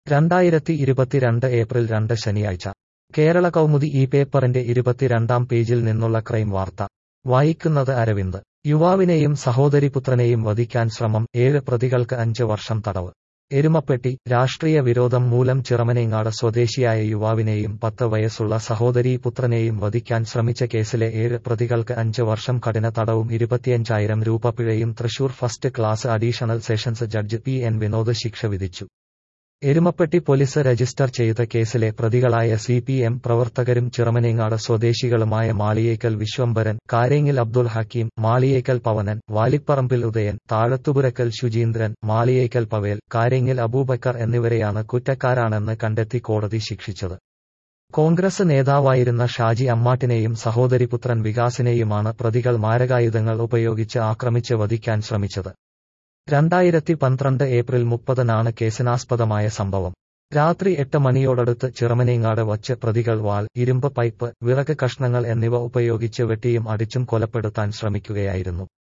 രണ്ടായിരത്തി ഇരുപത്തിരണ്ട് ഏപ്രിൽ രണ്ട് ശനിയാഴ്ച കേരള കൗമുദി ഈ പേപ്പറിന്റെ ഇരുപത്തിരണ്ടാം പേജിൽ നിന്നുള്ള ക്രൈം വാർത്ത വായിക്കുന്നത് അരവിന്ദ് യുവാവിനെയും സഹോദരിപുത്രനെയും വധിക്കാൻ ശ്രമം ഏഴ് പ്രതികൾക്ക് അഞ്ച് വർഷം തടവ് എരുമപ്പെട്ടി രാഷ്ട്രീയ വിരോധം മൂലം ചിറമനേങ്ങാട് സ്വദേശിയായ യുവാവിനെയും പത്ത് വയസ്സുള്ള സഹോദരീപുത്രനെയും വധിക്കാൻ ശ്രമിച്ച കേസിലെ ഏഴ് പ്രതികൾക്ക് അഞ്ച് വർഷം കഠിന തടവും ഇരുപത്തിയഞ്ചായിരം രൂപ പിഴയും Thrissur first class additional sessions judge P N Vinod ശിക്ഷ വിധിച്ചു എരുമപ്പെട്ടി പോലീസ് രജിസ്റ്റർ ചെയ്ത കേസിലെ പ്രതികളായ സി പി എം പ്രവർത്തകരും ചിറമനേങ്ങാട് സ്വദേശികളുമായ മാളിയേക്കൽ വിശ്വംഭരൻ കാരേങ്ങിൽ അബ്ദുൾ ഹക്കീം മാളിയേക്കൽ പവനൻ വാലിപ്പറമ്പിൽ ഉദയൻ താഴത്തുപുരക്കൽ ശുചീന്ദ്രൻ മാളിയേക്കൽ പവേൽ കാരേങ്ങിൽ അബൂബക്കർ എന്നിവരെയാണ് കുറ്റക്കാരാണെന്ന് കണ്ടെത്തി കോടതി ശിക്ഷിച്ചത് കോൺഗ്രസ് നേതാവായിരുന്ന ഷാജി അമ്മാട്ടിനെയും സഹോദരിപുത്രൻ വികാസിനെയുമാണ് പ്രതികൾ മാരകായുധങ്ങൾ ഉപയോഗിച്ച് ആക്രമിച്ച് വധിക്കാൻ ശ്രമിച്ചത് രണ്ടായിരത്തി പന്ത്രണ്ട് ഏപ്രിൽ മുപ്പതിനാണ് കേസിനാസ്പദമായ സംഭവം രാത്രി എട്ട് മണിയോടടുത്ത് ചിറമനേങ്ങാട് വച്ച് പ്രതികൾ വാൾ ഇരുമ്പ് പൈപ്പ് വിറക് കഷ്ണങ്ങൾ എന്നിവ ഉപയോഗിച്ച് വെട്ടിയും അടിച്ചും കൊലപ്പെടുത്താൻ ശ്രമിക്കുകയായിരുന്നു